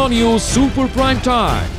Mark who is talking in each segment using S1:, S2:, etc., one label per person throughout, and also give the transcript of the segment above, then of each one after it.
S1: Raw News Super Prime Time.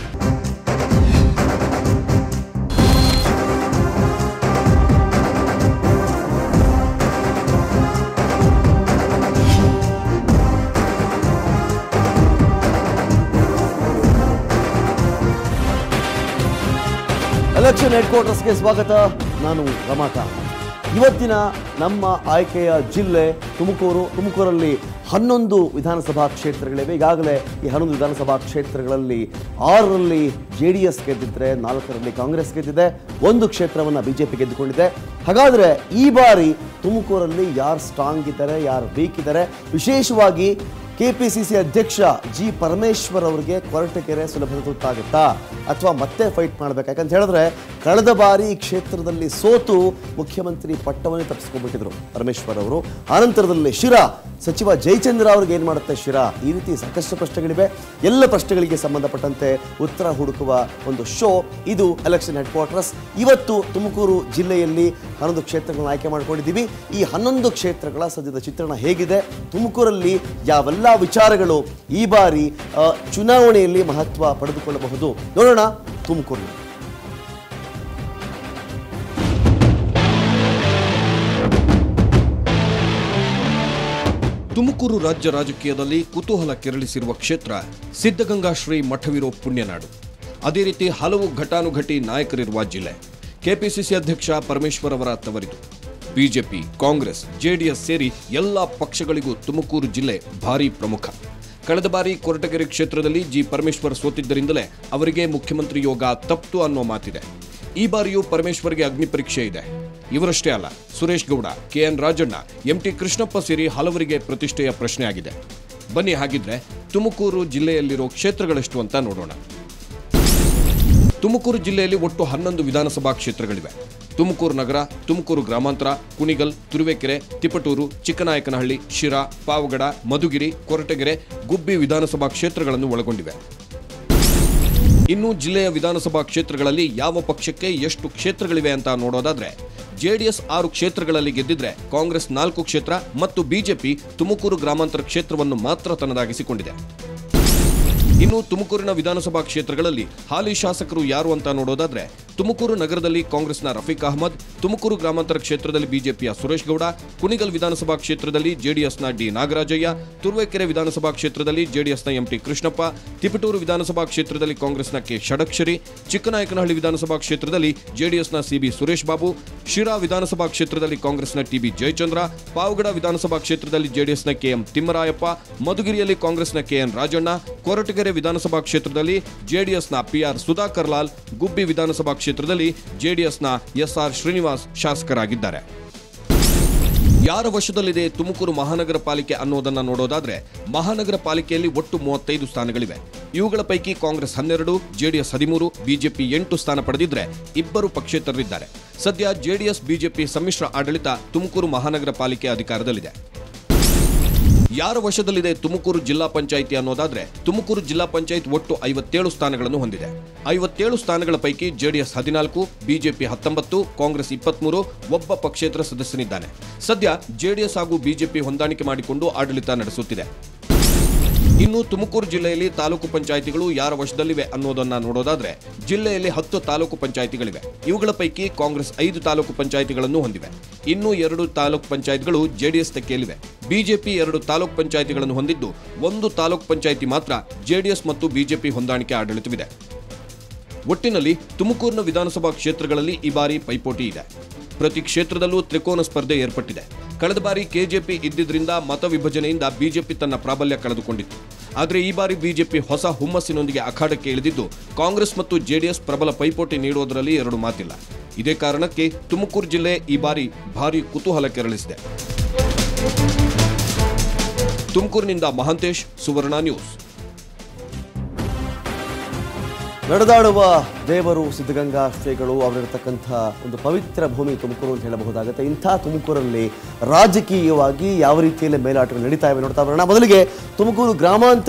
S2: Election head ಕ್ವಾರ್ಟರ್ಸ್ಗೆ ಸ್ವಾಗತ ನಾನು ರಮಾಕಾಂತ್ ಇವತ್ತಿನ ನಮ್ಮ ಆಯ್ಕೆಯ ಜಿಲ್ಲೆ ತುಮಕೂರು ತುಮಕೂರಲ್ಲಿ ಹನ್ನೊಂದು ವಿಧಾನಸಭಾ ಕ್ಷೇತ್ರಗಳಿವೆ ಈಗಾಗಲೇ ಈ ಹನ್ನೊಂದು ವಿಧಾನಸಭಾ ಕ್ಷೇತ್ರಗಳಲ್ಲಿ ಆರರಲ್ಲಿ ಜೆ ಡಿ ಎಸ್ ಗೆದ್ದಿದ್ರೆ ನಾಲ್ಕರಲ್ಲಿ ಕಾಂಗ್ರೆಸ್ ಗೆದ್ದಿದೆ ಒಂದು ಕ್ಷೇತ್ರವನ್ನು ಬಿ ಜೆ ಪಿ ಗೆದ್ದುಕೊಂಡಿದೆ ಹಾಗಾದರೆ ಈ ಬಾರಿ ತುಮಕೂರಲ್ಲಿ ಯಾರು ಸ್ಟ್ರಾಂಗ್ ಇದ್ದಾರೆ ಯಾರು ವೀಕ್ ಇದ್ದಾರೆ ವಿಶೇಷವಾಗಿ ಕೆಪಿಸಿಸಿ ಅಧ್ಯಕ್ಷ ಜಿ ಪರಮೇಶ್ವರ್ ಅವರಿಗೆ ಕೊರಟಗೆರೆ ಸುಲಭದ ತುತ್ತಾಗುತ್ತಾ ಅಥವಾ ಮತ್ತೆ ಫೈಟ್ ಮಾಡಬೇಕು ಯಾಕಂತ ಹೇಳಿದ್ರೆ ಕಳೆದ ಬಾರಿ ಈ ಕ್ಷೇತ್ರದಲ್ಲಿ ಸೋತು ಮುಖ್ಯಮಂತ್ರಿ ಪಟ್ಟವನ್ನೇ ತಪ್ಪಿಸ್ಕೊಂಡ್ಬಿಟ್ಟಿದ್ರು ಪರಮೇಶ್ವರ್ ಅವರು ಆನಂತರದಲ್ಲಿ ಶಿರಾ ಸಚಿವ ಜಯಚಂದ್ರ ಅವ್ರಿಗೆ ಏನು ಮಾಡುತ್ತೆ ಶಿರಾ ಈ ರೀತಿ ಸಾಕಷ್ಟು ಪ್ರಶ್ನೆಗಳಿವೆ ಎಲ್ಲ ಪ್ರಶ್ನೆಗಳಿಗೆ ಸಂಬಂಧಪಟ್ಟಂತೆ ಉತ್ತರ ಹುಡುಕುವ ಒಂದು ಶೋ ಇದು ಎಲೆಕ್ಷನ್ ಹೆಡ್ ಕ್ವಾರ್ಟರ್ಸ್ ಇವತ್ತು ತುಮಕೂರು ಜಿಲ್ಲೆಯಲ್ಲಿ ಹನ್ನೊಂದು ಕ್ಷೇತ್ರಗಳನ್ನು ಆಯ್ಕೆ ಮಾಡ್ಕೊಂಡಿದ್ದೀವಿ ಈ ಹನ್ನೊಂದು ಕ್ಷೇತ್ರಗಳ ಸದ್ಯದ ಚಿತ್ರಣ ಹೇಗಿದೆ ತುಮಕೂರಲ್ಲಿ ಯಾವೆಲ್ಲ ವಿಚಾರಗಳು ಈ ಬಾರಿ ಆ, ಚುನಾವಣೆಯಲ್ಲಿ ಮಹತ್ವ ಪಡೆದುಕೊಳ್ಳಬಹುದು ನೋಡೋಣ ತುಮಕೂರು
S3: ತುಮಕೂರು ರಾಜ್ಯ ರಾಜಕೀಯದಲ್ಲಿ ಕುತೂಹಲ ಕೆರಳಿಸಿರುವ ಕ್ಷೇತ್ರ ಸಿದ್ಧಗಂಗಾ ಶ್ರೀ ಮಠವಿರೋ ಪುಣ್ಯನಾಡು ಅದೇ ರೀತಿ ಹಲವು ಘಟಾನುಘಟಿ ನಾಯಕರಿರುವ ಜಿಲ್ಲೆ ಕೆಪಿಸಿಸಿ ಅಧ್ಯಕ್ಷ ಪರಮೇಶ್ವರ್ ಅವರ ತವರಿದು ಬಿಜೆಪಿ ಕಾಂಗ್ರೆಸ್ ಜೆಡಿಎಸ್ ಸೇರಿ ಎಲ್ಲಾ ಪಕ್ಷಗಳಿಗೂ ತುಮಕೂರು ಜಿಲ್ಲೆ ಭಾರಿ ಪ್ರಮುಖ ಕಳೆದ ಬಾರಿ ಕೊರಟಗೆರೆ ಕ್ಷೇತ್ರದಲ್ಲಿ ಜಿ ಪರಮೇಶ್ವರ್ ಸೋತಿದ್ದರಿಂದಲೇ ಅವರಿಗೆ ಮುಖ್ಯಮಂತ್ರಿ ಯೋಗ ತಪ್ತು ಅನ್ನೋ ಮಾತಿದೆ ಈ ಬಾರಿಯೂ ಪರಮೇಶ್ವರ್ಗೆ ಅಗ್ನಿ ಪರೀಕ್ಷೆ ಇದೆ ಇವರಷ್ಟೇ ಅಲ್ಲ ಸುರೇಶ್ ಗೌಡ ಕೆಎನ್ ರಾಜಣ್ಣ ಎಂಟಿ ಕೃಷ್ಣಪ್ಪ ಸೇರಿ ಹಲವರಿಗೆ ಪ್ರತಿಷ್ಠೆಯ ಪ್ರಶ್ನೆ ಆಗಿದೆ ಬನ್ನಿ ಹಾಗಿದ್ರೆ ತುಮಕೂರು ಜಿಲ್ಲೆಯಲ್ಲಿರೋ ಕ್ಷೇತ್ರಗಳೆಷ್ಟು ಅಂತ ನೋಡೋಣ ತುಮಕೂರು ಜಿಲ್ಲೆಯಲ್ಲಿ ಒಟ್ಟು ಹನ್ನೊಂದು ವಿಧಾನಸಭಾ ಕ್ಷೇತ್ರಗಳಿವೆ ತುಮಕೂರು ನಗರ ತುಮಕೂರು ಗ್ರಾಮಾಂತರ ಕುಣಿಗಲ್ ತುರುವೇಕೆರೆ ತಿಪಟೂರು ಚಿಕ್ಕನಾಯಕನಹಳ್ಳಿ ಶಿರಾ ಪಾವಗಡ ಮಧುಗಿರಿ ಕೊರಟಗೆರೆ ಗುಬ್ಬಿ ವಿಧಾನಸಭಾ ಕ್ಷೇತ್ರಗಳನ್ನು ಒಳಗೊಂಡಿವೆ ಇನ್ನು ಜಿಲ್ಲೆಯ ವಿಧಾನಸಭಾ ಕ್ಷೇತ್ರಗಳಲ್ಲಿ ಯಾವ ಪಕ್ಷಕ್ಕೆ ಎಷ್ಟು ಕ್ಷೇತ್ರಗಳಿವೆ ಅಂತ ನೋಡೋದಾದ್ರೆ ಜೆಡಿಎಸ್ ಆರು ಕ್ಷೇತ್ರಗಳಲ್ಲಿ ಗೆದ್ದಿದ್ರೆ ಕಾಂಗ್ರೆಸ್ ನಾಲ್ಕು ಕ್ಷೇತ್ರ ಮತ್ತು ಬಿಜೆಪಿ ತುಮಕೂರು ಗ್ರಾಮಾಂತರ ಕ್ಷೇತ್ರವನ್ನು ಮಾತ್ರ ತನ್ನದಾಗಿಸಿಕೊಂಡಿದೆ ಇನ್ನು ತುಮಕೂರಿನ ವಿಧಾನಸಭಾ ಕ್ಷೇತ್ರಗಳಲ್ಲಿ ಹಾಲಿ ಶಾಸಕರು ಯಾರು ಅಂತ ನೋಡೋದಾದ್ರೆ ತುಮಕೂರು ನಗರದಲ್ಲಿ ಕಾಂಗ್ರೆಸ್ನ ರಫೀಕ್ ಅಹಮದ್ ತುಮಕೂರು ಗ್ರಾಮಾಂತರ ಕ್ಷೇತ್ರದಲ್ಲಿ ಬಿಜೆಪಿಯ ಸುರೇಶ್ ಗೌಡ ಕುಣಿಗಲ್ ವಿಧಾನಸಭಾ ಕ್ಷೇತ್ರದಲ್ಲಿ ಜೆಡಿಎಸ್ನ ಡಿ ನಾಗರಾಜಯ್ಯ ತುರುವೇಕೆರೆ ವಿಧಾನಸಭಾ ಕ್ಷೇತ್ರದಲ್ಲಿ ಜೆಡಿಎಸ್ನ ಎಂಟಿ ಕೃಷ್ಣಪ್ಪ ತಿಪಟೂರು ವಿಧಾನಸಭಾ ಕ್ಷೇತ್ರದಲ್ಲಿ ಕಾಂಗ್ರೆಸ್ನ ಕೆ ಷಡಕ್ಷರಿ ಚಿಕ್ಕನಾಯಕನಹಳ್ಳಿ ವಿಧಾನಸಭಾ ಕ್ಷೇತ್ರದಲ್ಲಿ ಜೆಡಿಎಸ್ನ ಸಿಬಿ ಸುರೇಶ್ ಬಾಬು ಶಿರಾ ವಿಧಾನಸಭಾ ಕ್ಷೇತ್ರದಲ್ಲಿ ಕಾಂಗ್ರೆಸ್ನ ಟಿಬಿ ಜಯಚಂದ್ರ ಪಾವಗಡ ವಿಧಾನಸಭಾ ಕ್ಷೇತ್ರದಲ್ಲಿ ಜೆಡಿಎಸ್ನ ಕೆಎಂ ತಿಮ್ಮರಾಯಪ್ಪ ಮಧುಗಿರಿಯಲ್ಲಿ ಕಾಂಗ್ರೆಸ್ನ ಕೆಎನ್ ರಾಜಣ್ಣ ಕೊರಟಗೆರೆ ವಿಧಾನಸಭಾ ಕ್ಷೇತ್ರದಲ್ಲಿ ಜೆಡಿಎಸ್ನ ಪಿಆರ್ ಸುಧಾಕರ್ ಲಾಲ್ ಗುಬ್ಬಿ ವಿಧಾನಸಭಾ ಕ್ಷೇತ್ರದಲ್ಲಿ ಜೆಡಿಎಸ್ನ ಎಸ್ಆರ್ ಶ್ರೀನಿವಾಸ್ ಶಾಸಕರಾಗಿದ್ದಾರೆ ಯಾರ ವಶದಲ್ಲಿದೆ ತುಮಕೂರು ಮಹಾನಗರ ಪಾಲಿಕೆ ಅನ್ನೋದನ್ನ ನೋಡೋದಾದ್ರೆ ಮಹಾನಗರ ಪಾಲಿಕೆಯಲ್ಲಿ ಒಟ್ಟು ಮೂವತ್ತೈದು ಸ್ಥಾನಗಳಿವೆ ಇವುಗಳ ಪೈಕಿ ಕಾಂಗ್ರೆಸ್ ಹನ್ನೆರಡು ಜೆಡಿಎಸ್ ಹದಿಮೂರು ಬಿಜೆಪಿ ಎಂಟು ಸ್ಥಾನ ಪಡೆದಿದ್ರೆ ಇಬ್ಬರು ಪಕ್ಷೇತರರಿದ್ದಾರೆ ಸದ್ಯ ಜೆಡಿಎಸ್ ಬಿಜೆಪಿ ಸಮ್ಮಿಶ್ರ ಆಡಳಿತ ತುಮಕೂರು ಮಹಾನಗರ ಪಾಲಿಕೆ ಅಧಿಕಾರದಲ್ಲಿದೆ ಯಾರ ವಶದಲ್ಲಿದೆ ತುಮಕೂರು ಜಿಲ್ಲಾ ಪಂಚಾಯಿತಿ ಅನ್ನೋದಾದ್ರೆ ತುಮಕೂರು ಜಿಲ್ಲಾ ಪಂಚಾಯತ್ ಒಟ್ಟು ಐವತ್ತೇಳು ಸ್ಥಾನಗಳನ್ನು ಹೊಂದಿದೆ ಐವತ್ತೇಳು ಸ್ಥಾನಗಳ ಪೈಕಿ ಜೆಡಿಎಸ್ ಹದಿನಾಲ್ಕು ಬಿಜೆಪಿ ಹತ್ತೊಂಬತ್ತು ಕಾಂಗ್ರೆಸ್ ಇಪ್ಪತ್ಮೂರು ಒಬ್ಬ ಪಕ್ಷೇತರ ಸದಸ್ಯನಿದ್ದಾನೆ ಸದ್ಯ ಜೆಡಿಎಸ್ ಹಾಗೂ ಬಿಜೆಪಿ ಹೊಂದಾಣಿಕೆ ಮಾಡಿಕೊಂಡು ಆಡಳಿತ ನಡೆಸುತ್ತಿದೆ ಇನ್ನು ತುಮಕೂರು ಜಿಲ್ಲೆಯಲ್ಲಿ ತಾಲೂಕು ಪಂಚಾಯಿತಿಗಳು ಯಾರ ವಶದಲ್ಲಿವೆ ಅನ್ನೋದನ್ನ ನೋಡೋದಾದ್ರೆ ಜಿಲ್ಲೆಯಲ್ಲಿ ಹತ್ತು ತಾಲೂಕು ಪಂಚಾಯಿತಿಗಳಿವೆ ಇವುಗಳ ಪೈಕಿ ಕಾಂಗ್ರೆಸ್ ಐದು ತಾಲೂಕು ಪಂಚಾಯಿತಿಗಳನ್ನು ಹೊಂದಿವೆ ಇನ್ನು ಎರಡು ತಾಲೂಕು ಪಂಚಾಯಿತಿಗಳು ಜೆಡಿಎಸ್ ತೆಕ್ಕೆಯಲ್ಲಿವೆ ಬಿಜೆಪಿ ಎರಡು ತಾಲೂಕು ಪಂಚಾಯಿತಿಗಳನ್ನು ಹೊಂದಿದ್ದು ಒಂದು ತಾಲೂಕು ಪಂಚಾಯಿತಿ ಮಾತ್ರ ಜೆಡಿಎಸ್ ಮತ್ತು ಬಿಜೆಪಿ ಹೊಂದಾಣಿಕೆ ಆಡಳಿತವಿದೆ ಒಟ್ಟಿನಲ್ಲಿ ತುಮಕೂರಿನ ವಿಧಾನಸಭಾ ಕ್ಷೇತ್ರಗಳಲ್ಲಿ ಈ ಬಾರಿ ಪೈಪೋಟಿ ಇದೆ ಪ್ರತಿ ಕ್ಷೇತ್ರದಲ್ಲೂ ತ್ರಿಕೋನ ಸ್ಪರ್ಧೆ ಏರ್ಪಟ್ಟಿದೆ ಕಳೆದ ಬಾರಿ ಕೆಜೆಪಿ ಇದ್ದಿದ್ರಿಂದ ಮತ ವಿಭಜನೆಯಿಂದ ಬಿಜೆಪಿ ತನ್ನ ಪ್ರಾಬಲ್ಯ ಕಳೆದುಕೊಂಡಿತ್ತು ಆದರೆ ಈ ಬಾರಿ ಬಿಜೆಪಿ ಹೊಸ ಹುಮ್ಮಸ್ಸಿನೊಂದಿಗೆ ಅಖಾಡಕ್ಕೆ ಇಳಿದಿದ್ದು ಕಾಂಗ್ರೆಸ್ ಮತ್ತು ಜೆಡಿಎಸ್ ಪ್ರಬಲ ಪೈಪೋಟಿ ನೀಡುವುದರಲ್ಲಿ ಎರಡು ಮಾತಿಲ್ಲ ಇದೇ ಕಾರಣಕ್ಕೆ ತುಮಕೂರು ಜಿಲ್ಲೆ ಈ ಬಾರಿ ಭಾರಿ ಕುತೂಹಲ ಕೆರಳಿಸಿದೆ ತುಮಕೂರಿನಿಂದ ಮಹಾಂತೇಶ್ ಸುವರ್ಣ ನ್ಯೂಸ್
S2: ನಡೆದಾಡುವ ದೇವರು ಸಿದ್ಧಗಂಗಾ ಶ್ರೀಗಳು ಅವರಿರತಕ್ಕಂಥ ಒಂದು ಪವಿತ್ರ ಭೂಮಿ ತುಮಕೂರು ಅಂತ ಹೇಳಬಹುದಾಗುತ್ತೆ ಇಂಥ ತುಮಕೂರಲ್ಲಿ ರಾಜಕೀಯವಾಗಿ ಯಾವ ರೀತಿಯಲ್ಲಿ ಮೇಲಾಟಗಳು ನಡೀತಾ ಇವೆ ನೋಡ್ತಾ ಬರೋಣ ಮೊದಲಿಗೆ ತುಮಕೂರು ಗ್ರಾಮಾಂತರ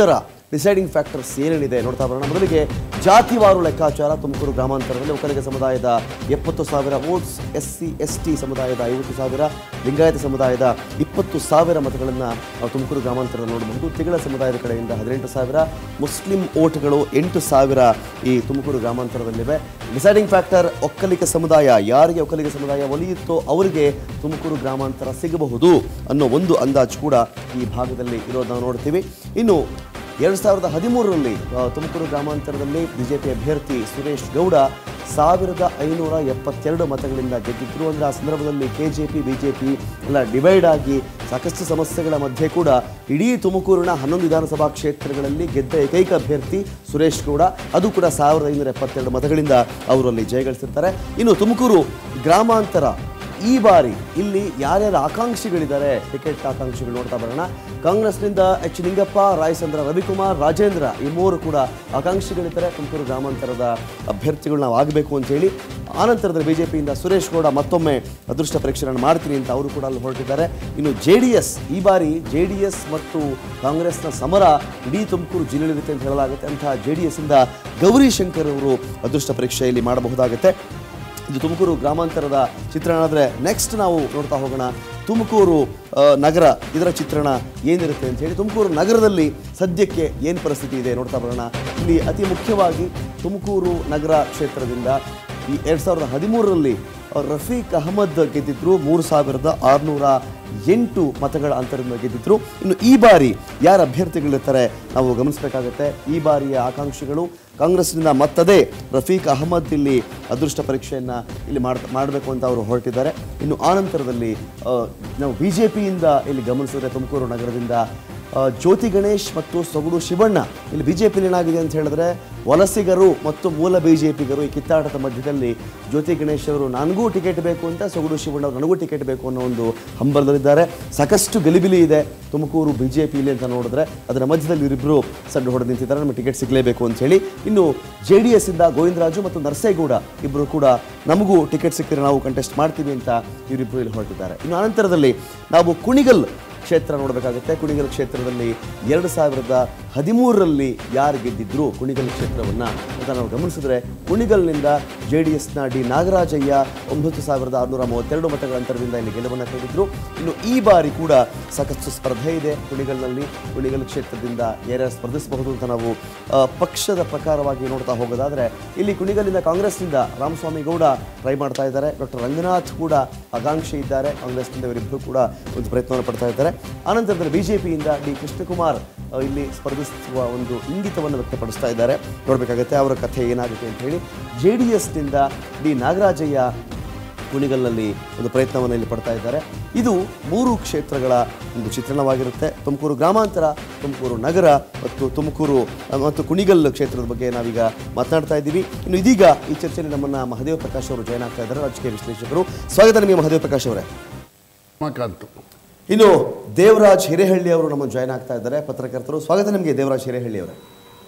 S2: ಡಿಸೈಡಿಂಗ್ ಫ್ಯಾಕ್ಟರ್ಸ್ ಏನೇನಿದೆ ನೋಡ್ತಾ ಬರೋಣ ಮೊದಲಿಗೆ ಜಾತಿವಾರು ಲೆಕ್ಕಾಚಾರ ತುಮಕೂರು ಗ್ರಾಮಾಂತರದಲ್ಲಿ ಒಕ್ಕಲಿಗ ಸಮುದಾಯದ ಎಪ್ಪತ್ತು ಸಾವಿರ votes S C S T ಸಮುದಾಯದ ಐವತ್ತು ಸಾವಿರ ಲಿಂಗಾಯತ ಸಮುದಾಯದ ಇಪ್ಪತ್ತು ಸಾವಿರ ಮತಗಳನ್ನು ನಾವು ತುಮಕೂರು ಗ್ರಾಮಾಂತರದಲ್ಲಿ ನೋಡಬಹುದು ತಿಗಳ ಸಮುದಾಯದ ಕಡೆಯಿಂದ ಹದಿನೆಂಟು ಸಾವಿರ ಮುಸ್ಲಿಂ ಓಟ್ಗಳು ಎಂಟು ಸಾವಿರ ಈ ತುಮಕೂರು ಗ್ರಾಮಾಂತರದಲ್ಲಿವೆ ಡಿಸೈಡಿಂಗ್ ಫ್ಯಾಕ್ಟರ್ ಒಕ್ಕಲಿಗ ಸಮುದಾಯ ಯಾರಿಗೆ ಒಕ್ಕಲಿಗ ಸಮುದಾಯ ಒಲಿಯುತ್ತೋ ಅವರಿಗೆ ತುಮಕೂರು ಗ್ರಾಮಾಂತರ ಸಿಗಬಹುದು ಅನ್ನೋ ಒಂದು ಅಂದಾಜು ಕೂಡ ಈ ಭಾಗದಲ್ಲಿ ಇರೋದು ನಾವು ನೋಡ್ತೀವಿ ಇನ್ನು ಎರಡು ಸಾವಿರದ ಹದಿಮೂರರಲ್ಲಿ ಆ, ತುಮಕೂರು ಗ್ರಾಮಾಂತರದಲ್ಲಿ ಬಿಜೆಪಿ ಅಭ್ಯರ್ಥಿ ಸುರೇಶ್ ಗೌಡ ಸಾವಿರದ ಐನೂರ ಎಪ್ಪತ್ತೆರಡು ಮತಗಳಿಂದ ಗೆದ್ದಿದ್ರು ಅಂದರೆ ಆ ಸಂದರ್ಭದಲ್ಲಿ K J P B J P ಎಲ್ಲ ಡಿವೈಡ್ ಆಗಿ ಸಾಕಷ್ಟು ಸಮಸ್ಯೆಗಳ ಮಧ್ಯೆ ಕೂಡ ಇಡೀ ತುಮಕೂರಿನ ಹನ್ನೊಂದು ವಿಧಾನಸಭಾ ಕ್ಷೇತ್ರಗಳಲ್ಲಿ ಗೆದ್ದ ಏಕೈಕ ಅಭ್ಯರ್ಥಿ ಸುರೇಶ್ ಗೌಡ ಅದು ಕೂಡ ಸಾವಿರದ ಐನೂರ ಎಪ್ಪತ್ತೆರಡು ಮತಗಳಿಂದ ಅವರು ಅಲ್ಲಿ ಜಯಗಳಿಸಿರ್ತಾರೆ ಇನ್ನು ತುಮಕೂರು ಗ್ರಾಮಾಂತರ ಈ ಬಾರಿ ಇಲ್ಲಿ ಯಾರ್ಯಾರ ಆಕಾಂಕ್ಷಿಗಳಿದ್ದಾರೆ ಟಿಕೆಟ್ ಆಕಾಂಕ್ಷಿಗಳು ನೋಡ್ತಾ ಬರೋಣ ಕಾಂಗ್ರೆಸ್ನಿಂದ ಎಚ್ ನಿಂಗಪ್ಪ ರಾಯಚಂದ್ರ ರವಿಕುಮಾರ್ ರಾಜೇಂದ್ರ ಈ ಮೂವರು ಕೂಡ ಆಕಾಂಕ್ಷಿಗಳಿದ್ದಾರೆ ತುಮಕೂರು ಗ್ರಾಮಾಂತರದ ಅಭ್ಯರ್ಥಿಗಳು ನಾವು ಆಗಬೇಕು ಅಂತ ಹೇಳಿ ಆನಂತರದಲ್ಲಿ ಬಿಜೆಪಿಯಿಂದ ಸುರೇಶ್ ಗೌಡ ಮತ್ತೊಮ್ಮೆ ಅದೃಷ್ಟ ಪರೀಕ್ಷೆಗಳನ್ನು ಮಾಡ್ತೀನಿ ಅಂತ ಅವರು ಕೂಡ ಅಲ್ಲಿ ಹೊರಟಿದ್ದಾರೆ ಇನ್ನು ಜೆ ಡಿ ಎಸ್ ಈ ಬಾರಿ ಜೆ ಡಿ ಎಸ್ ಮತ್ತು ಕಾಂಗ್ರೆಸ್ನ ಸಮರ ಇಡೀ ತುಮಕೂರು ಜಿಲ್ಲೆಯಲ್ಲಿರುತ್ತೆ ಅಂತ ಹೇಳಲಾಗುತ್ತೆ ಅಂತಹ ಜೆ ಡಿ ಎಸ್ ಇಂದ ಗೌರಿ ಶಂಕರ್ ಅವರು ಅದೃಷ್ಟ ಪರೀಕ್ಷೆಯಲ್ಲಿ ಮಾಡಬಹುದಾಗುತ್ತೆ ಇದು ತುಮಕೂರು ಗ್ರಾಮಾಂತರದ ಚಿತ್ರಣ ಆದರೆ ನೆಕ್ಸ್ಟ್ ನಾವು ನೋಡ್ತಾ ಹೋಗೋಣ ತುಮಕೂರು ಆ, ನಗರ ಇದರ ಚಿತ್ರಣ ಏನಿರುತ್ತೆ ಅಂತ ಹೇಳಿ ತುಮಕೂರು ನಗರದಲ್ಲಿ ಸದ್ಯಕ್ಕೆ ಏನು ಪರಿಸ್ಥಿತಿ ಇದೆ ನೋಡ್ತಾ ಬರೋಣ ಇಲ್ಲಿ ಅತಿ ಮುಖ್ಯವಾಗಿ ತುಮಕೂರು ನಗರ ಕ್ಷೇತ್ರದಿಂದ ಈ ಎರಡು ಸಾವಿರದ ಹದಿಮೂರರಲ್ಲಿ ರಫೀಕ್ ಅಹಮದ್ ಗೆದ್ದಿದ್ರು ಮೂರು ಸಾವಿರದ ಆರುನೂರ ಎಂಟು ಮತಗಳ ಅಂತರದಿಂದ ಗೆದ್ದಿದ್ರು ಇನ್ನು ಈ ಬಾರಿ ಯಾರು ಅಭ್ಯರ್ಥಿಗಳಿರ್ತಾರೆ ನಾವು ಗಮನಿಸಬೇಕಾಗುತ್ತೆ ಈ ಬಾರಿಯ ಆಕಾಂಕ್ಷಿಗಳು ಕಾಂಗ್ರೆಸ್ನಿಂದ ಮತ್ತದೇ ರಫೀಕ್ ಅಹಮದ್ ಇಲ್ಲಿ ಅದೃಷ್ಟ ಪರೀಕ್ಷೆಯನ್ನು ಇಲ್ಲಿ ಮಾಡ್ ಮಾಡಬೇಕು ಅಂತ ಅವರು ಹೊರಟಿದ್ದಾರೆ ಇನ್ನು ಆನಂತರದಲ್ಲಿ ಆ, ನಾವು ಬಿ ಜೆ ಪಿಯಿಂದ ಇಲ್ಲಿ ಗಮನಿಸಿದ್ರೆ ತುಮಕೂರು ನಗರದಿಂದ ಆ, ಜ್ಯೋತಿ ಗಣೇಶ್ ಮತ್ತು ಸೊಗಡು ಶಿವಣ್ಣ ಇಲ್ಲಿ ಬಿ ಜೆ ಪಿಲಿ ಏನಾಗಿದೆ ಅಂತ ಹೇಳಿದ್ರೆ ವಲಸಿಗರು ಮತ್ತು ಮೂಲ ಬಿ ಜೆ ಪಿಗರು ಈ ಕಿತ್ತಾಟದ ಮಧ್ಯದಲ್ಲಿ ಜ್ಯೋತಿ ಗಣೇಶ್ ಅವರು ನನಗೂ ಟಿಕೆಟ್ ಬೇಕು ಅಂತ ಸೊಗಡು ಶಿವಣ್ಣ ಅವರು ನನಗೂ ಟಿಕೆಟ್ ಬೇಕು ಅನ್ನೋ ಒಂದು ಹಂಬಲದಲ್ಲಿದ್ದಾರೆ ಸಾಕಷ್ಟು ಗಲಿಬಿಲಿ ಇದೆ ತುಮಕೂರು ಬಿ ಜೆ ಪಿಲಿ ಅಂತ ನೋಡಿದ್ರೆ ಅದರ ಮಧ್ಯದಲ್ಲಿ ಇವರಿಬ್ಬರು ಸಡ್ಡು ಹೊಡೆದು ನಿಂತಿದ್ದಾರೆ ನಮಗೆ ಟಿಕೆಟ್ ಸಿಗಲೇಬೇಕು ಅಂತ ಹೇಳಿ ಇನ್ನು ಜೆ ಡಿ ಎಸ್ ಇಂದ ಗೋವಿಂದರಾಜು ಮತ್ತು ನರಸೇಗೌಡ ಇಬ್ಬರು ಕೂಡ ನಮಗೂ ಟಿಕೆಟ್ ಸಿಕ್ಕಿದ್ರೆ ನಾವು ಕಂಟೆಸ್ಟ್ ಮಾಡ್ತೀವಿ ಅಂತ ಇವರಿಬ್ಬರು ಇಲ್ಲಿ ಹೊರಟಿದ್ದಾರೆ ಇನ್ನು ಅನಂತರದಲ್ಲಿ ನಾವು ಕುಣಿಗಲ್ ಕ್ಷೇತ್ರ ನೋಡಬೇಕಾಗುತ್ತೆ ಕುಣಿಗಲ್ ಕ್ಷೇತ್ರದಲ್ಲಿ ಎರಡು ಸಾವಿರದ ಹದಿಮೂರರಲ್ಲಿ ಯಾರು ಗೆದ್ದಿದ್ರು ಕುಣಿಗಲ್ ಕ್ಷೇತ್ರವನ್ನು ಅಂತ ನಾವು ಗಮನಿಸಿದ್ರೆ ಕುಣಿಗಲ್ನಿಂದ ಜೆ ಡಿ ಎಸ್ನ ಡಿ ನಾಗರಾಜಯ್ಯ ಒಂಬತ್ತು ಸಾವಿರದ ಆರುನೂರ ಮೂವತ್ತೆರಡು ಮತಗಳ ಅಂತರದಿಂದ ಇಲ್ಲಿ ಗೆಲುವನ್ನು ಕಂಡಿದ್ರು ಇನ್ನು ಈ ಬಾರಿ ಕೂಡ ಸಾಕಷ್ಟು ಸ್ಪರ್ಧೆ ಇದೆ ಕುಣಿಗಲ್ನಲ್ಲಿ ಕುಣಿಗಲ್ ಕ್ಷೇತ್ರದಿಂದ ಯಾರ್ಯಾರು ಸ್ಪರ್ಧಿಸಬಹುದು ಅಂತ ನಾವು ಆ, ಪಕ್ಷದ ಪ್ರಕಾರವಾಗಿ ನೋಡ್ತಾ ಹೋಗೋದಾದ್ರೆ ಇಲ್ಲಿ ಕುಣಿಗಲ್ಲಿಂದ ಕಾಂಗ್ರೆಸ್ನಿಂದ ರಾಮಸ್ವಾಮಿ ಗೌಡ ಟ್ರೈ ಮಾಡ್ತಾ ಇದ್ದಾರೆ ಡಾಕ್ಟರ್ ರಂಗನಾಥ್ ಕೂಡ ಆಕಾಂಕ್ಷಿ ಇದ್ದಾರೆ ಕಾಂಗ್ರೆಸ್ನಿಂದ ಇವರಿಬ್ಬರು ಕೂಡ ಒಂದು ಪ್ರಯತ್ನವನ್ನು ಪಡ್ತಾ ಇದ್ದಾರೆ ಆನಂತರದಲ್ಲಿ ಬಿಜೆಪಿಯಿಂದ ಡಿ ಕೃಷ್ಣಕುಮಾರ್ ಆ, ಇಲ್ಲಿ ಸ್ಪರ್ಧಿಸುವ ಒಂದು ಇಂಗಿತವನ್ನು ವ್ಯಕ್ತಪಡಿಸ್ತಾ ಇದ್ದಾರೆ ನೋಡಬೇಕಾಗತ್ತೆ ಅವರ ಕಥೆ ಏನಾಗುತ್ತೆ ಅಂತ ಹೇಳಿ ಜೆ ಡಿ ಎಸ್ನಿಂದ ಡಿ ನಾಗರಾಜಯ್ಯ ಕುಣಿಗಲ್ನಲ್ಲಿ ಒಂದು ಪ್ರಯತ್ನವನ್ನು ಇಲ್ಲಿ ಪಡ್ತಾ ಇದ್ದಾರೆ ಇದು ಮೂರು ಕ್ಷೇತ್ರಗಳ ಒಂದು ಚಿತ್ರಣವಾಗಿರುತ್ತೆ ತುಮಕೂರು ಗ್ರಾಮಾಂತರ ತುಮಕೂರು ನಗರ ಮತ್ತು ತುಮಕೂರು ಆ, ಮತ್ತು ಕುಣಿಗಲ್ ಕ್ಷೇತ್ರದ ಬಗ್ಗೆ ನಾವೀಗ ಮಾತನಾಡ್ತಾ ಇದ್ದೀವಿ ಇನ್ನು ಇದೀಗ ಈ ಚರ್ಚೆಯಲ್ಲಿ ನಮ್ಮನ್ನ ಮಹದೇವ ಪ್ರಕಾಶ್ ಅವರು ಜಾಯ್ನ್ ಆಗ್ತಾ ಇದ್ದಾರೆ ರಾಜಕೀಯ ವಿಶ್ಲೇಷಕರು ಸ್ವಾಗತ ನಿಮಗೆ ಮಹದೇವ ಪ್ರಕಾಶ್ ಅವರೇ
S4: ರಮಾಕಾಂತ್
S2: ಇನ್ನು ದೇವರಾಜ್ ಹಿರೇಹಳ್ಳಿ ಅವರು ನಮ್ಮನ್ನು ಜಾಯ್ನ್ ಆಗ್ತಾ ಇದ್ದಾರೆ ಪತ್ರಕರ್ತರು ಸ್ವಾಗತ ನಿಮಗೆ ದೇವರಾಜ್ ಹಿರೇಹಳ್ಳಿ ಅವರೇ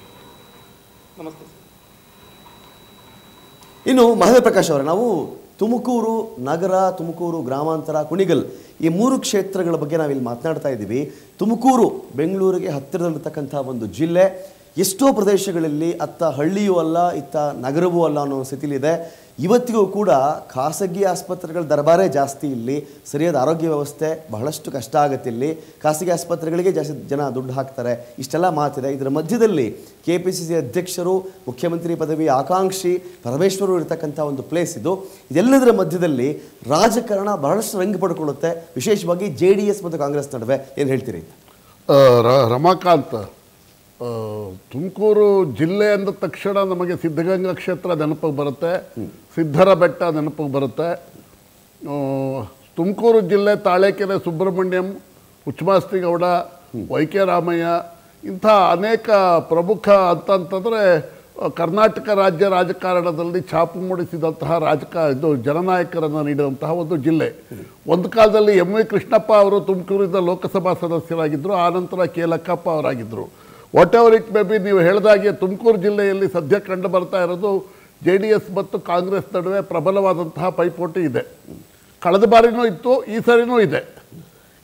S2: ಇನ್ನು ಮಹದೇವ ಪ್ರಕಾಶ್ ಅವರೇ ನಾವು ತುಮಕೂರು ನಗರ ತುಮಕೂರು ಗ್ರಾಮಾಂತರ ಕುಣಿಗಲ್ ಈ ಮೂರು ಕ್ಷೇತ್ರಗಳ ಬಗ್ಗೆ ನಾವಿಲ್ಲಿ ಮಾತನಾಡ್ತಾ ಇದ್ದೀವಿ ತುಮಕೂರು ಬೆಂಗಳೂರಿಗೆ ಹತ್ತಿರದಲ್ಲಿರ್ತಕ್ಕಂಥ ಒಂದು ಜಿಲ್ಲೆ ಎಷ್ಟೋ ಪ್ರದೇಶಗಳಲ್ಲಿ ಅತ್ತ ಹಳ್ಳಿಯೂ ಅಲ್ಲ ಇತ್ತ ನಗರವೂ ಅಲ್ಲ ಅನ್ನೋ ಸ್ಥಿತಿಲಿದೆ ಇವತ್ತಿಗೂ ಕೂಡ ಖಾಸಗಿ ಆಸ್ಪತ್ರೆಗಳ ದರಬಾರೇ ಜಾಸ್ತಿ ಇಲ್ಲಿ ಸರಿಯಾದ ಆರೋಗ್ಯ ವ್ಯವಸ್ಥೆ ಬಹಳಷ್ಟು ಕಷ್ಟ ಆಗುತ್ತೆ ಇಲ್ಲಿ ಖಾಸಗಿ ಆಸ್ಪತ್ರೆಗಳಿಗೆ ಜಾಸ್ತಿ ಜನ ದುಡ್ಡು ಹಾಕ್ತಾರೆ ಇಷ್ಟೆಲ್ಲ ಮಾತಿದೆ ಇದರ ಮಧ್ಯದಲ್ಲಿ ಕೆ ಪಿ ಸಿ ಸಿ ಅಧ್ಯಕ್ಷರು ಮುಖ್ಯಮಂತ್ರಿ ಪದವಿ ಆಕಾಂಕ್ಷಿ ಪರಮೇಶ್ವರು ಇರತಕ್ಕಂಥ ಒಂದು ಪ್ಲೇಸ್ ಇದು ಇದೆಲ್ಲದರ ಮಧ್ಯದಲ್ಲಿ ರಾಜಕಾರಣ ಬಹಳಷ್ಟು ರಂಗು ಪಡ್ಕೊಳ್ಳುತ್ತೆ ವಿಶೇಷವಾಗಿ ಜೆ ಡಿ ಎಸ್ ಮತ್ತು ಕಾಂಗ್ರೆಸ್ ನಡುವೆ ಏನು ಹೇಳ್ತೀರಿ
S4: ಆ, ರ- ರಮಾಕಾಂತ್ ಆ, ತುಮಕೂರು ಜಿಲ್ಲೆ ಅಂದ ತಕ್ಷಣ ನಮಗೆ ಸಿದ್ಧಗಂಗಾ ಕ್ಷೇತ್ರ ನೆನಪಿಗೆ ಬರುತ್ತೆ ಸಿದ್ಧರ ಬೆಟ್ಟ ನೆನಪಿಗೆ ಬರುತ್ತೆ ಆ, ತುಮಕೂರು ಜಿಲ್ಲೆ ತಾಳೇಕೆರೆ ಸುಬ್ರಹ್ಮಣ್ಯಂ ಹುಚ್ಚಮಾಸ್ತಿಗೌಡ ವೈ ಕೆ ರಾಮಯ್ಯ ಇಂಥ ಅನೇಕ ಪ್ರಮುಖ ಅಂತಂತಂದರೆ ಆ, ಕರ್ನಾಟಕ ರಾಜ್ಯ ರಾಜಕಾರಣದಲ್ಲಿ ಛಾಪು ಮೂಡಿಸಿದಂತಹ ರಾಜಕ ಇದು ಜನನಾಯಕರನ್ನು ನೀಡಿದಂತಹ ಒಂದು ಜಿಲ್ಲೆ ಒಂದು ಕಾಲದಲ್ಲಿ ಎಂ ವಿ ಕೃಷ್ಣಪ್ಪ ಅವರು ತುಮಕೂರಿನ ಲೋಕಸಭಾ ಸದಸ್ಯರಾಗಿದ್ದರು ಆನಂತರ ಕೆ ಲಕ್ಕಪ್ಪ ಅವರಾಗಿದ್ದರು what ever it may be ನೀವು ಹೇಳಿದಾಗೆ ತುಮಕೂರು ಜಿಲ್ಲೆಯಲ್ಲಿ ಸದ್ಯ ಕಂಡು ಬರ್ತಾ ಇರೋದು ಜೆ ಡಿ ಎಸ್ ಮತ್ತು ಕಾಂಗ್ರೆಸ್ ನಡುವೆ ಪ್ರಬಲವಾದಂತಹ ಪೈಪೋಟಿ ಇದೆ ಕಳೆದ ಬಾರಿನೂ ಇತ್ತು ಈ ಸರಿನೂ ಇದೆ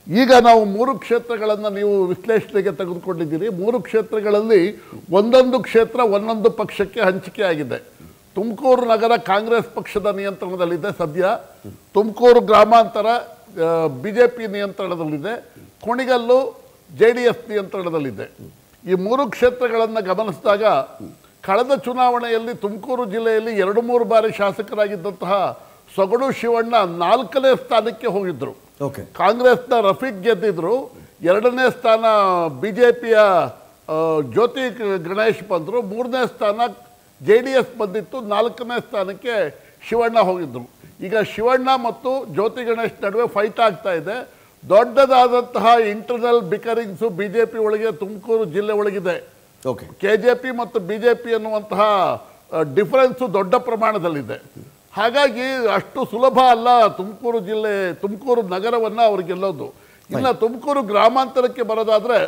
S4: ಈಗ ನಾವು ಮೂರು ಕ್ಷೇತ್ರಗಳನ್ನು ನೀವು ವಿಶ್ಲೇಷಣೆಗೆ ತೆಗೆದುಕೊಂಡಿದ್ದೀರಿ ಮೂರು ಕ್ಷೇತ್ರಗಳಲ್ಲಿ ಒಂದೊಂದು ಕ್ಷೇತ್ರ ಒಂದೊಂದು ಪಕ್ಷಕ್ಕೆ ಹಂಚಿಕೆ ಆಗಿದೆ ತುಮಕೂರು ನಗರ ಕಾಂಗ್ರೆಸ್ ಪಕ್ಷದ ನಿಯಂತ್ರಣದಲ್ಲಿದೆ ಸದ್ಯ ತುಮಕೂರು ಗ್ರಾಮಾಂತರ ಬಿ ಜೆ ಪಿ ನಿಯಂತ್ರಣದಲ್ಲಿದೆ ಕುಣಿಗಲ್ಲು ಜೆ ಡಿ ಎಸ್ ನಿಯಂತ್ರಣದಲ್ಲಿದೆ ಈ ಮೂರು ಕ್ಷೇತ್ರಗಳನ್ನು ಗಮನಿಸಿದಾಗ ಕಳೆದ ಚುನಾವಣೆಯಲ್ಲಿ ತುಮಕೂರು ಜಿಲ್ಲೆಯಲ್ಲಿ ಎರಡು ಮೂರು ಬಾರಿ ಶಾಸಕರಾಗಿದ್ದಂತಹ ಸೊಗಡು ಶಿವಣ್ಣ ನಾಲ್ಕನೇ ಸ್ಥಾನಕ್ಕೆ ಹೋಗಿದ್ದರು
S2: ಓಕೆ
S4: ಕಾಂಗ್ರೆಸ್ನ ರಫೀಕ್ ಗೆದ್ದಿದ್ರು ಎರಡನೇ ಸ್ಥಾನ ಬಿ ಜೆ ಪಿಯ ಜ್ಯೋತಿ ಗ- ಗಣೇಶ್ ಬಂದರು ಮೂರನೇ ಸ್ಥಾನ ಜೆ ಡಿ ಎಸ್ ಬಂದಿತ್ತು ನಾಲ್ಕನೇ ಸ್ಥಾನಕ್ಕೆ ಶಿವಣ್ಣ ಹೋಗಿದ್ರು ಈಗ ಶಿವಣ್ಣ ಮತ್ತು ಜ್ಯೋತಿ ಗಣೇಶ್ ನಡುವೆ ಫೈಟ್ ಆಗ್ತಾ ಇದೆ ದೊಡ್ಡದಾದಂತಹ internal bickerings B J P ಒಳಗೆ ತುಮಕೂರು ಜಿಲ್ಲೆ ಒಳಗಿದೆ
S2: ಓಕೆ
S4: ಕೆ ಜೆ ಪಿ ಮತ್ತು ಬಿ ಜೆ ಪಿ ಅನ್ನುವಂತಹ ಡಿಫರೆನ್ಸು ದೊಡ್ಡ ಪ್ರಮಾಣದಲ್ಲಿದೆ ಹಾಗಾಗಿ ಅಷ್ಟು ಸುಲಭ ಅಲ್ಲ ತುಮಕೂರು ಜಿಲ್ಲೆ ತುಮಕೂರು ನಗರವನ್ನು ಅವ್ರು ಗೆಲ್ಲೋದು ಇನ್ನು ತುಮಕೂರು ಗ್ರಾಮಾಂತರಕ್ಕೆ ಬರೋದಾದ್ರೆ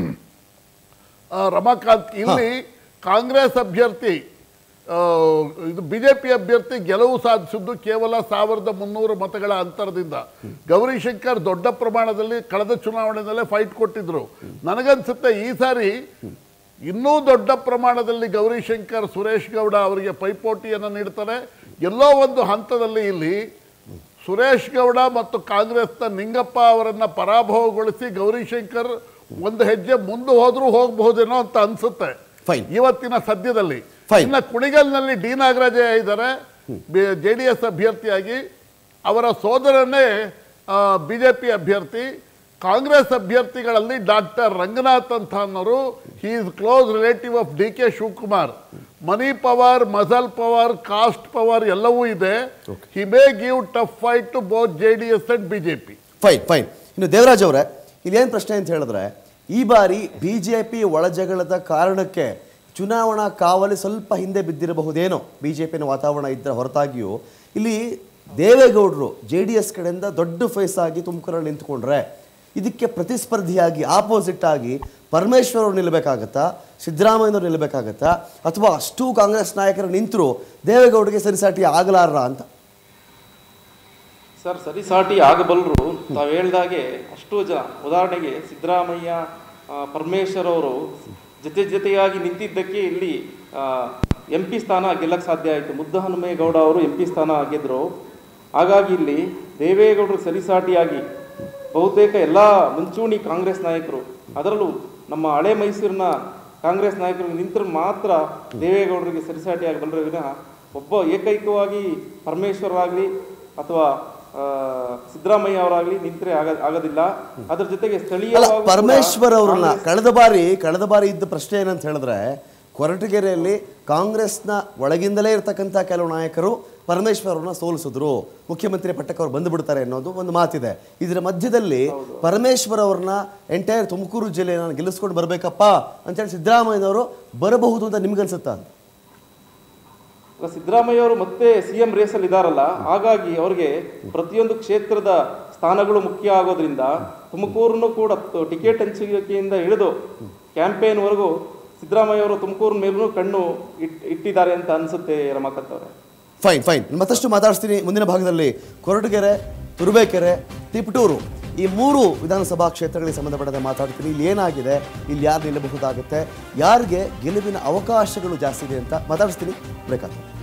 S4: ಆ, ರಮಾಕಾಂತ್ ಇಲ್ಲಿ ಕಾಂಗ್ರೆಸ್ ಅಭ್ಯರ್ಥಿ ಆ, ಇದು ಬಿಜೆಪಿ ಅಭ್ಯರ್ಥಿ ಗೆಲುವು ಸಾಧಿಸಿದ್ದು ಕೇವಲ ಸಾವಿರದ ಮುನ್ನೂರು ಮತಗಳ ಅಂತರದಿಂದ ಗೌರಿಶಂಕರ್ ದೊಡ್ಡ ಪ್ರಮಾಣದಲ್ಲಿ ಕಳೆದ ಚುನಾವಣೆಯಲ್ಲೇ ಫೈಟ್ ಕೊಟ್ಟಿದ್ರು ನನಗನ್ಸುತ್ತೆ ಈ ಸಾರಿ ಇನ್ನೂ ದೊಡ್ಡ ಪ್ರಮಾಣದಲ್ಲಿ ಗೌರಿಶಂಕರ್ ಸುರೇಶ್ ಗೌಡ ಅವರಿಗೆ ಪೈಪೋಟಿಯನ್ನು ನೀಡ್ತಾರೆ ಎಲ್ಲೋ ಒಂದು ಹಂತದಲ್ಲಿ ಇಲ್ಲಿ ಸುರೇಶ್ ಗೌಡ ಮತ್ತು ಕಾಂಗ್ರೆಸ್ನ ನಿಂಗಪ್ಪ ಅವರನ್ನ ಪರಾಭವಗೊಳಿಸಿ ಗೌರಿಶಂಕರ್ ಒಂದು ಹೆಜ್ಜೆ ಮುಂದೆ ಹೋದ್ರೂ ಹೋಗಬಹುದೇನೋ ಅಂತ ಅನ್ಸುತ್ತೆ
S2: Fine.
S4: ಇವತ್ತಿನ ಸದ್ಯದಲ್ಲಿ
S2: Fine.
S4: ಇನ್ನು ಕುಣಿಗಲ್ನಲ್ಲಿ ಡಿ ನಾಗರಾಜಯ್ಯ ಇದ್ದಾರೆ ಜೆ ಡಿ ಎಸ್ ಅಭ್ಯರ್ಥಿಯಾಗಿ ಅವರ ಸೋದರನೇ ಬಿಜೆಪಿ ಅಭ್ಯರ್ಥಿ ಕಾಂಗ್ರೆಸ್ ಅಭ್ಯರ್ಥಿಗಳಲ್ಲಿ ಡಾಕ್ಟರ್ ರಂಗನಾಥ್ ಅಂತ ಅನ್ನೋರು he is close relative of D K Shivakumar money power muscle power caste power ಎಲ್ಲವೂ ಇದೆ he may give tough fight to both J D S and BJP
S2: fine fine ಇನ್ನು ದೇವರಾಜ್ ಅವರೇ ಇಲ್ಲೇನು ಪ್ರಶ್ನೆ ಅಂತ ಹೇಳಿದ್ರೆ ಈ ಬಾರಿ ಬಿ ಜೆ ಪಿ ಒಳಜಗಳದ ಕಾರಣಕ್ಕೆ ಚುನಾವಣಾ ಕಾವಲಿ ಸ್ವಲ್ಪ ಹಿಂದೆ ಬಿದ್ದಿರಬಹುದೇನೋ ಬಿ ಜೆ ಪಿನ ವಾತಾವರಣ ಇದ್ದರ ಹೊರತಾಗಿಯೂ ಇಲ್ಲಿ ದೇವೇಗೌಡರು ಜೆ ಡಿ ಎಸ್ ಕಡೆಯಿಂದ ದೊಡ್ಡ ಫೇಸ್ ಆಗಿ ತುಮಕೂರಲ್ಲಿ ನಿಂತ್ಕೊಂಡ್ರೆ ಇದಕ್ಕೆ ಪ್ರತಿಸ್ಪರ್ಧಿಯಾಗಿ ಆಪೋಸಿಟ್ ಆಗಿ ಪರಮೇಶ್ವರ್ ಅವರು ನಿಲ್ಲಬೇಕಾಗತ್ತಾ ಸಿದ್ದರಾಮಯ್ಯನವ್ರು ನಿಲ್ಲಬೇಕಾಗತ್ತಾ ಅಥವಾ ಅಷ್ಟು ಕಾಂಗ್ರೆಸ್ ನಾಯಕರು ನಿಂತರೂ ದೇವೇಗೌಡರಿಗೆ ಸರಿಸಾಟಿ ಆಗಲಾರ ಅಂತ
S5: ಸರ್ ಸರಿಸಾಟಿ ಆಗಬಲ್ಲರು ತಾವು ಹೇಳ್ದಾಗೆ ಅಷ್ಟು ಜನ ಉದಾಹರಣೆಗೆ ಸಿದ್ದರಾಮಯ್ಯ ಆ, ಪರಮೇಶ್ವರ್ ಅವರು ಜೊತೆ ಜೊತೆಯಾಗಿ ನಿಂತಿದ್ದಕ್ಕೆ ಇಲ್ಲಿ ಎಂ ಪಿ ಸ್ಥಾನ ಗೆಲ್ಲಕ್ಕೆ ಸಾಧ್ಯ ಆಯಿತು ಮುದ್ದ ಹನುಮೇಗೌಡ ಅವರು ಎಂ ಪಿ ಸ್ಥಾನ ಗೆದ್ದರು ಹಾಗಾಗಿ ಇಲ್ಲಿ ದೇವೇಗೌಡರು ಸರಿಸಾಟಿಯಾಗಿ ಬಹುತೇಕ ಎಲ್ಲ ಮುಂಚೂಣಿ ಕಾಂಗ್ರೆಸ್ ನಾಯಕರು ಅದರಲ್ಲೂ ನಮ್ಮ ಹಳೆ ಮೈಸೂರಿನ ಕಾಂಗ್ರೆಸ್ ನಾಯಕರು ನಿಂತರೆ ಮಾತ್ರ ದೇವೇಗೌಡರಿಗೆ ಸರಿಸಾಟಿ ಆಗಬಲ್ಲರು ವಿನಃ ಒಬ್ಬ ಏಕೈಕವಾಗಿ ಪರಮೇಶ್ವರ್ ಅಥವಾ ಆ, ಸಿದ್ದರಾಮಯ್ಯ ಅವರಾಗ್ಲಿ ನಿಂತರೆ ಆಗ ಆಗೋದಿಲ್ಲ ಅದ್ರ ಜೊತೆಗೆ
S2: ಅಲ್ಲ
S5: ಸ್ಥಳೀಯವಾಗಿ ಕೂಡ
S2: ಪರಮೇಶ್ವರ್ ಅವ್ರನ್ನ
S5: ಕಾಂಗ್ರೆಸ್-
S2: ಕಳೆದ ಬಾರಿ ಕಳೆದ ಬಾರಿ ಇದ್ದ ಪ್ರಶ್ನೆ ಏನಂತ ಹೇಳಿದ್ರೆ ಕೊರಟಗೆರೆಯಲ್ಲಿ ಕಾಂಗ್ರೆಸ್ನ ಒಳಗಿಂದಲೇ ಇರ್ತಕ್ಕಂಥ ಕೆಲವು ನಾಯಕರು ಪರಮೇಶ್ವರ್ ಅವ್ರನ್ನ ಸೋಲಿಸಿದ್ರು ಮುಖ್ಯಮಂತ್ರಿ ಪಟ್ಟಕ್ಕೆ ಅವ್ರು ಬಂದು ಬಿಡ್ತಾರೆ ಅನ್ನೋದು ಒಂದು ಮಾತಿದೆ ಇದರ ಮಧ್ಯದಲ್ಲಿ ಪರಮೇಶ್ವರ್ ಅವ್ರನ್ನ ಎಂಟೈರ್ ತುಮಕೂರು ಜಿಲ್ಲೆಯನ್ನು ಗೆಲ್ಲಿಸ್ಕೊಂಡು ಬರಬೇಕಪ್ಪ ಅಂತೇಳಿ ಸಿದ್ದರಾಮಯ್ಯನವರು ಬರಬಹುದು ಅಂತ ನಿಮ್ಗನ್ಸುತ್ತಾ ಅಂತ
S5: ಈಗ ಸಿದ್ದರಾಮಯ್ಯ ಅವರು ಮತ್ತೆ ಸಿ ಎಂ ರೇಸಲ್ಲಿ ಇದಾರಲ್ಲ ಹಾಗಾಗಿ ಅವರಿಗೆ ಪ್ರತಿಯೊಂದು ಕ್ಷೇತ್ರದ ಸ್ಥಾನಗಳು ಮುಖ್ಯ ಆಗೋದ್ರಿಂದ ತುಮಕೂರನ್ನು ಕೂಡ ತ- ಟಿಕೆಟ್ ಹಂಚಿಕೆಯಿಂದ ಹಿಡಿದು ಕ್ಯಾಂಪೇನ್ವರೆಗೂ ಸಿದ್ದರಾಮಯ್ಯ ಅವರು ತುಮಕೂರು ಮೇಲೂ ಕಣ್ಣು ಇಟ್ ಇಟ್ಟಿದ್ದಾರೆ ಅಂತ ಅನ್ಸುತ್ತೆ ರಮಾಕಾಂತ್ ಅವರೇ
S2: ಫೈನ್ ಫೈನ್ ಮತ್ತಷ್ಟು ಮಾತಾಡ್ತೀನಿ ಮುಂದಿನ ಭಾಗದಲ್ಲಿ ಕೊರಟಗೆರೆ ತುರುಬೇಕೆರೆ ತಿಪಟೂರು ಈ ಮೂರು ವಿಧಾನಸಭಾ ಕ್ಷೇತ್ರಗಳಿಗೆ ಸಂಬಂಧಪಟ್ಟಂತೆ ಮಾತಾಡ್ತೀನಿ ಇಲ್ಲಿ ಏನಾಗಿದೆ ಇಲ್ಲಿ ಯಾರು ನಿಲ್ಲಬಹುದಾಗುತ್ತೆ ಯಾರಿಗೆ ಗೆಲುವಿನ ಅವಕಾಶಗಳು ಜಾಸ್ತಿ ಇದೆ ಅಂತ ಮಾತಾಡಿಸ್ತೀನಿ ಬೇಕಾಗ್ತದೆ